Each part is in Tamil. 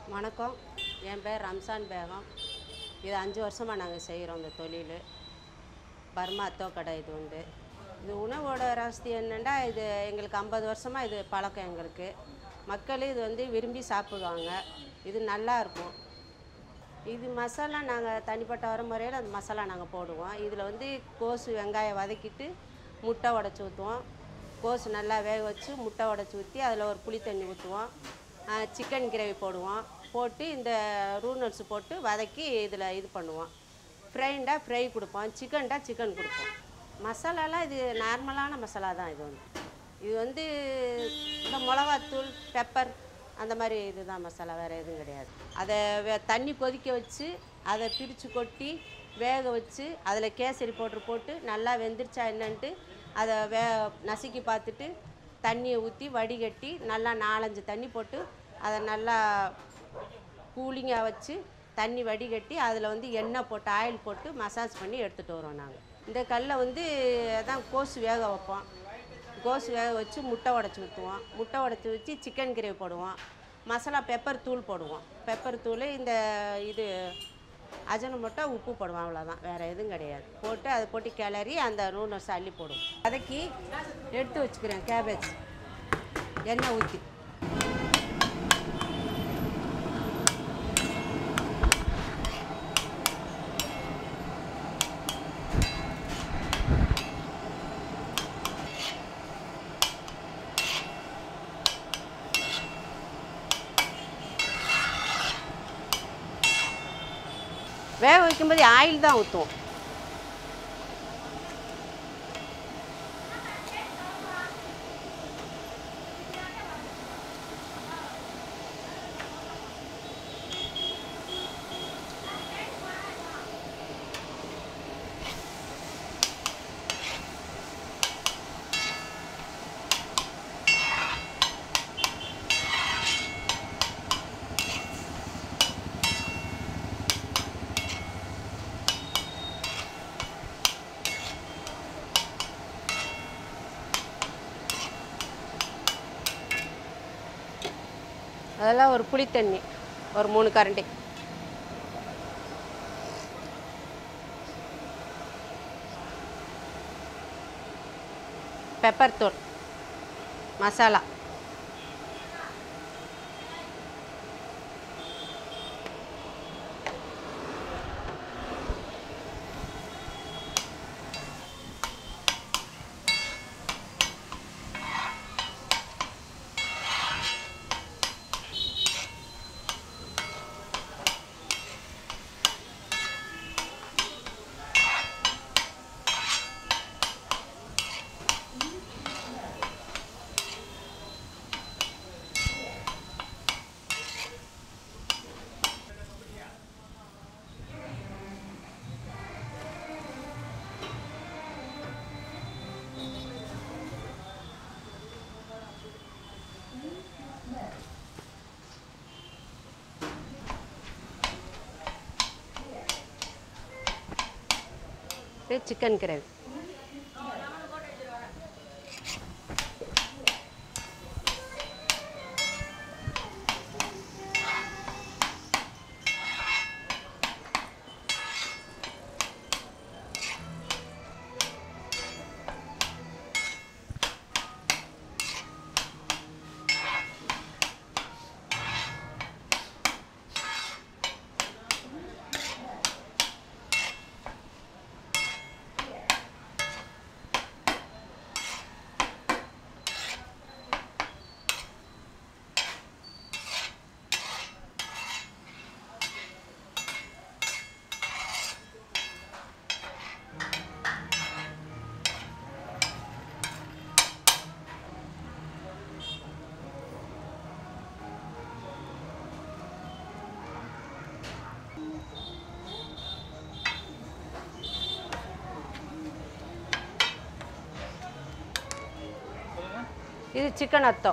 வணக்கம் என் பேர் ரம்சான் பேகம் இது அஞ்சு வருஷமாக நாங்கள் செய்கிறோம் இந்த தொழில் பர்மா அத்தோ கடை இது வந்து இது உணவோட ரகசியம் என்னென்னா இது எங்களுக்கு ஐம்பது வருஷமாக இது பழக்கம் எங்களுக்கு மக்கள் இது வந்து விரும்பி சாப்பிடுவாங்க இது நல்லா இருக்கும் இது மசாலா நாங்கள் தனிப்பட்ட வர முறையில் அந்த மசாலா நாங்கள் போடுவோம் இதில் வந்து கோஸு வெங்காயம் வதக்கிட்டு முட்டை உடச்சி ஊற்றுவோம் கோஸு நல்லா வேக வச்சு முட்டை உடச்சி ஊற்றி அதில் ஒரு புளி தண்ணி ஊற்றுவோம் சிக்கன் கிரேவி போடுவோம் போட்டு இந்த ரூனல்ஸ் போட்டு வதக்கி இதில் இது பண்ணுவோம் ஃப்ரைண்டா ஃப்ரை கொடுப்போம் சிக்கன்டா சிக்கன் கொடுப்போம் மசாலாலாம் இது நார்மலான மசாலா தான் இது வந்து இது வந்து இந்த மிளகாத்தூள் பெப்பர் அந்த மாதிரி இதுதான் மசாலா வேறு எதுவும் கிடையாது அதை வே- தண்ணி கொதிக்க வச்சு அதை பிரித்து கொட்டி வேக வச்சு அதில் கேசரி பவுட்ரு போட்டு நல்லா வெந்துருச்சா என்னன்ட்டு அதை வே நசுக்கி பார்த்துட்டு தண்ணியை ஊற்றி வடிகட்டி நல்லா நாலஞ்சு தண்ணி போட்டு அதை நல்லா கூலிங்காக வச்சு தண்ணி வடிகட்டி அதில் வந்து எண்ணெய் போட்டு ஆயில் போட்டு மசாஜ் பண்ணி எடுத்துகிட்டு வரோம் நாங்கள் இந்த கல்லை வந்து அதான் கோஸு வேக வைப்போம் கோஸு வேக வச்சு முட்டை உடச்சி ஊற்றுவோம் முட்டை உடச்சி வச்சு சிக்கன் கிரேவி போடுவோம் மசாலா பெப்பர் தூள் போடுவோம் பெப்பர் தூள் இந்த இது அஜனை மட்டும் உப்பு போடுவோம் அவ்வளோதான் வேறு எதுவும் கிடையாது போட்டு அதை போட்டு கிளறி அந்த நூனஸ் அள்ளி போடுவோம் வதக்கி எடுத்து வச்சுக்கிறேன் கேபேஜ் எண்ணெய் ஊற்றி வேக வைக்கும்போது ஆயில் தான் ஊற்றுவோம் அதெல்லாம் ஒரு புளித்தண்ணி ஒரு மூணு கரண்டி பெப்பர் தூள் மசாலா இது சிக்கன் கிரேவி இது சிக்கன் அத்தோ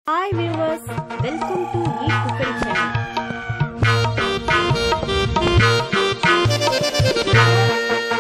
Hi viewers, welcome to Eat Cookery channel.